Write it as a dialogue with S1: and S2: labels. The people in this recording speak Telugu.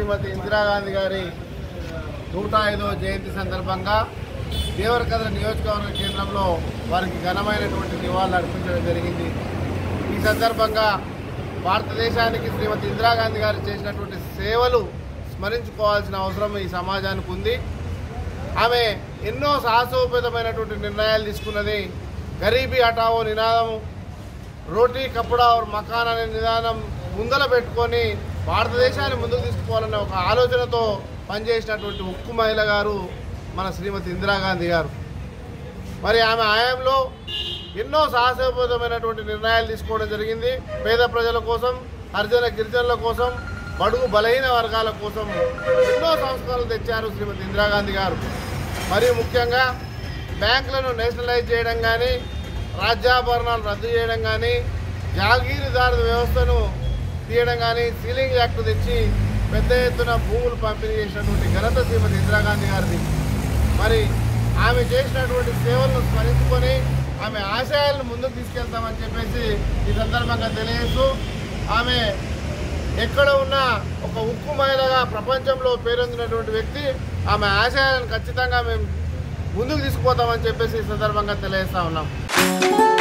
S1: శ్రీమతి ఇందిరాగాంధీ గారి నూట ఐదో జయంతి సందర్భంగా దేవరకద్ర నియోజకవర్గ కేంద్రంలో వారికి ఘనమైనటువంటి నివాళులు అర్పించడం జరిగింది ఈ సందర్భంగా భారతదేశానికి శ్రీమతి ఇందిరాగాంధీ గారు చేసినటువంటి సేవలు స్మరించుకోవాల్సిన అవసరం ఈ సమాజానికి ఉంది ఆమె ఎన్నో సాహసోపేతమైనటువంటి నిర్ణయాలు తీసుకున్నది గరీబీ హటావో నినాదము రోటీ కప్పుడా और మకాన్ అనే నిదానం ముందల పెట్టుకొని భారతదేశాన్ని ముందుకు తీసుకుపోవాలనే ఒక ఆలోచనతో పనిచేసినటువంటి ఉక్కు మహిళ గారు మన శ్రీమతి ఇందిరాగాంధీ గారు మరి ఆమె ఆయంలో ఎన్నో సాహసోపేతమైనటువంటి నిర్ణయాలు తీసుకోవడం జరిగింది పేద ప్రజల కోసం హరిజన గిరిజనుల కోసం బడుగు బలహీన వర్గాల కోసం ఎన్నో సంస్కరణలు తెచ్చారు శ్రీమతి ఇందిరాగాంధీ గారు మరియు ముఖ్యంగా బ్యాంకులను నేషనలైజ్ చేయడం కానీ రాజ్యాభరణాలు రద్దు చేయడం కానీ జాగీరుదారు వ్యవస్థను తీయడం కానీ సీలింగ్ యాక్ట్ తెచ్చి పెద్ద ఎత్తున భూములు పంపిణీ చేసినటువంటి ఘనత శ్రీమతి ఇందిరాగాంధీ గారిది మరి ఆమె చేసినటువంటి సేవలను స్మరించుకొని ఆమె ఆశయాలను ముందుకు తీసుకెళ్తామని చెప్పేసి ఈ సందర్భంగా తెలియజేస్తూ ఆమె ఎక్కడ ఉన్నా ఒక ఉక్కు మహిళగా ప్రపంచంలో పేరొందినటువంటి వ్యక్తి ఆమె ఆశయాలను ఖచ్చితంగా మేము ముందుకు తీసుకుపోతామని చెప్పేసి ఈ సందర్భంగా తెలియజేస్తా ఉన్నాం